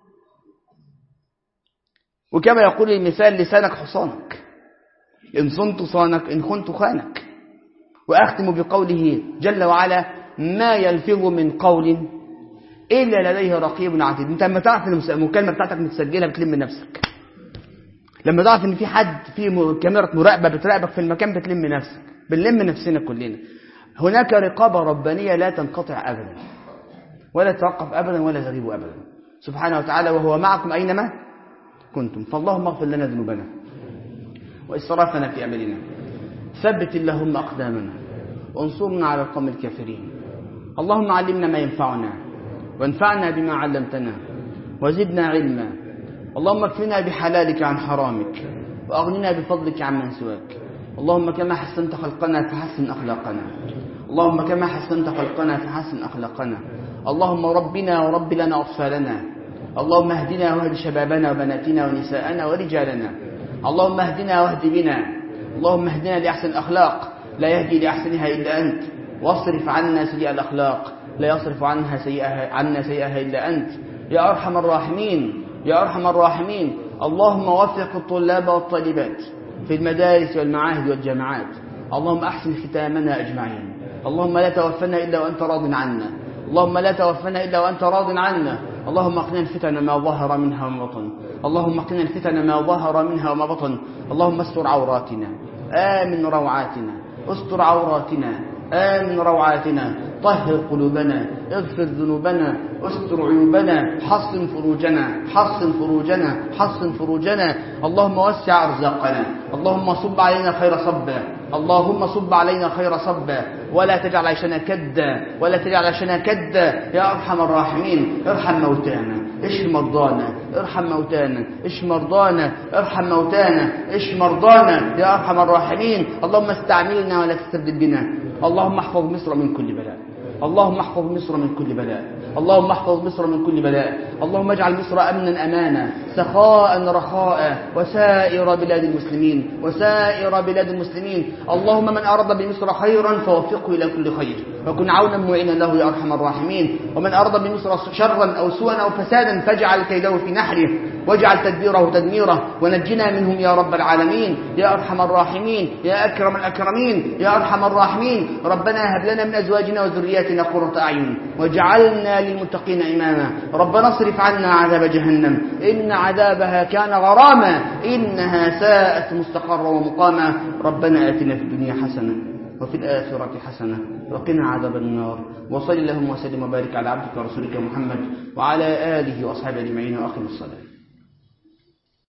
وكما يقول المثال لسانك حصانك إن صنت صانك إن خنت خانك وأختم بقوله جل وعلا ما يلفظ من قول إلا لديه رقيب عتيد أنت لما تعرف إن المكالمة بتاعتك متسجلة بتلم نفسك لما تعرف إن في حد في كاميرا مراقبة بتراقبك في المكان بتلم نفسك بنلم نفسنا كلنا هناك رقابة ربانية لا تنقطع أبدا ولا تتوقف أبدا ولا تغيب أبدا سبحانه وتعالى وهو معكم أينما كنتم فاللهم اغفر لنا ذنوبنا وإسرافنا في أمرنا ثبت اللهم أقدامنا وانصرنا على القوم الكافرين اللهم علمنا ما ينفعنا وانفعنا بما علمتنا وزدنا علما اللهم اكفنا بحلالك عن حرامك وأغننا بفضلك عمن سواك اللهم كما حسنت خلقنا فحسن أخلاقنا اللهم كما حسنت خلقنا فحسن أخلاقنا اللهم ربنا ورب لنا أطفالنا اللهم اهدنا واهد شبابنا وبناتنا ونساءنا ورجالنا اللهم اهدنا واهد بنا اللهم اهدنا لأحسن الأخلاق لا يهدي لأحسنها إلا أنت واصرف عنا سيئة الأخلاق لا يصرف عنها سيئها عنا سيئها إلا أنت يا أرحم الراحمين يا أرحم الراحمين اللهم وفق الطلاب والطالبات في المدارس والمعاهد والجامعات اللهم أحسن ختامنا أجمعين اللهم لا توفنا إلا وأنت راض عنا اللهم لا توفنا إلا وأنت راض عنا اللهم اقنا الفتن ما ظهر منها وما بطن اللهم اقنا الفتن ما ظهر منها وما بطن اللهم استر عوراتنا آمن روعاتنا استر عوراتنا آمن روعاتنا طهر قلوبنا اغفر ذنوبنا استر عيوبنا حصن فروجنا حصن فروجنا حصن فروجنا اللهم وسع أرزاقنا اللهم صب علينا خير صبا اللهم صب علينا خير صبا ولا تجعل عيشنا كدا ولا تجعل عيشنا كدا يا أرحم الراحمين ارحم موتانا اشف مرضانا ارحم موتانا اشف مرضانا ارحم موتانا اشف مرضانا يا أرحم الراحمين اللهم استعملنا ولا تستبدل بنا اللهم احفظ مصر من كل بلاء اللهم احفظ مصر من كل بلاء اللهم احفظ مصر من كل بلاء اللهم اجعل مصر امنا امانا سخاء رخاء وسائر بلاد المسلمين وسائر بلاد المسلمين اللهم من اراد بمصر خيرا فوفقه الى كل خير وكن عونا معينا له يا ارحم الراحمين ومن اراد بمصر شرا او سوءا او فسادا فاجعل كيده في نحره واجعل تدبيره تدميره ونجنا منهم يا رب العالمين يا ارحم الراحمين يا اكرم الاكرمين يا ارحم الراحمين ربنا هب لنا من ازواجنا وذرياتنا قرة اعين واجعلنا للمتقين اماما ربنا اصرف عنا عذاب جهنم ان عذابها كان غراما انها ساءت مستقرا ومقاما ربنا اتنا في الدنيا حسنه وفي الآخرة حسنة وقنا عذاب النار وصل اللهم وسلم وبارك على عبدك ورسولك محمد وعلى آله وأصحابه أجمعين وأقم الصلاة